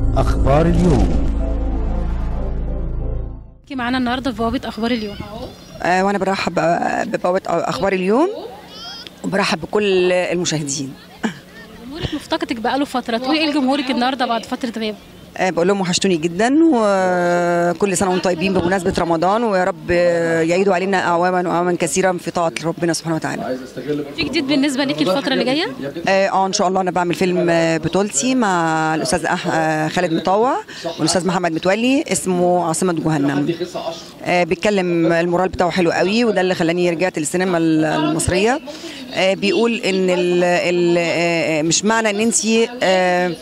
أخبار اليوم كي معانا النهارده في بوابه اخبار اليوم آه، وانا برحب آه، ببوابه اخبار اليوم وبرحب بكل المشاهدين جمهورك مفتقدك بقاله فتره تقولي ايه لجمهورك النهارده بعد فتره غياب آه، بقول لهم وحشتوني جدا وكل سنه وانتم طيبين بمناسبه رمضان ويا رب آه، يعيدوا علينا اعواما واعواما كثيرا في طاعه ربنا سبحانه وتعالى في جديد بالنسبه ليكي الفتره اللي جايه اه آه، ان شاء الله انا بعمل فيلم آه، بطولتي مع الاستاذ أح... آه، خالد مطوع والاستاذ محمد متولي اسمه عاصمه جهنم آه، بيتكلم المورال بتاعه حلو قوي وده اللي خلاني رجعت للسينما المصريه آه، بيقول ان ال ال آه، مش معنى ان انت آه،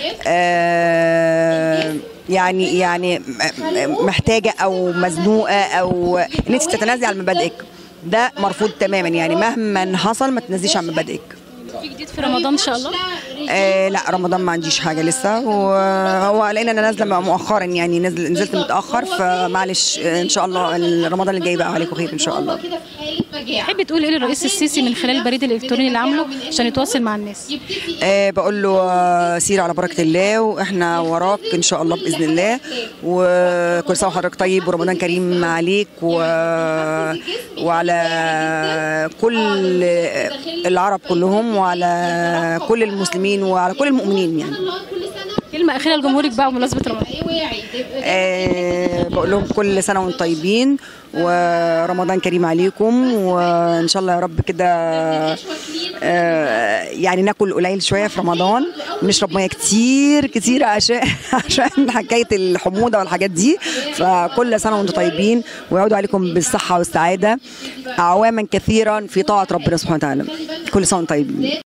آه، يعني يعني م- م- محتاجه او مزنوقه او ان انت تتنازلي عن مبادئك ده مرفوض تماما يعني مهما حصل ما تنزليش عن مبادئك في جديد في رمضان ان شاء الله آه لا رمضان ما عنديش حاجه لسه وهو لان انا نازله مؤخرا يعني نزل نزلت متاخر فمعلش آه، ان شاء الله رمضان اللي جاي بقى عليكم خير ان شاء الله تحبي تقولي ايه للرئيس السيسي من خلال البريد الالكتروني اللي عامله عشان يتواصل مع الناس آه بقول له آه، سير على بركه الله واحنا وراك ان شاء الله باذن الله وكل سنه وحضرتك طيب ورمضان كريم عليك و... وعلى كل العرب كلهم وعلى كل المسلمين وعلى كل المؤمنين يعني كلمه اخيره لجمهورك بقى بمناسبه رمضان آه بقول لهم كل سنه وانتم طيبين ورمضان كريم عليكم وان شاء الله يا رب كده آه يعني ناكل قليل شويه في رمضان ونشرب ميه كتير كتير عشان عشان حكايه الحموضه والحاجات دي فكل سنه وانتم طيبين ويعودوا عليكم بالصحه والسعاده اعواما كثيرا في طاعه ربنا سبحانه وتعالى كل سنه وانتم طيبين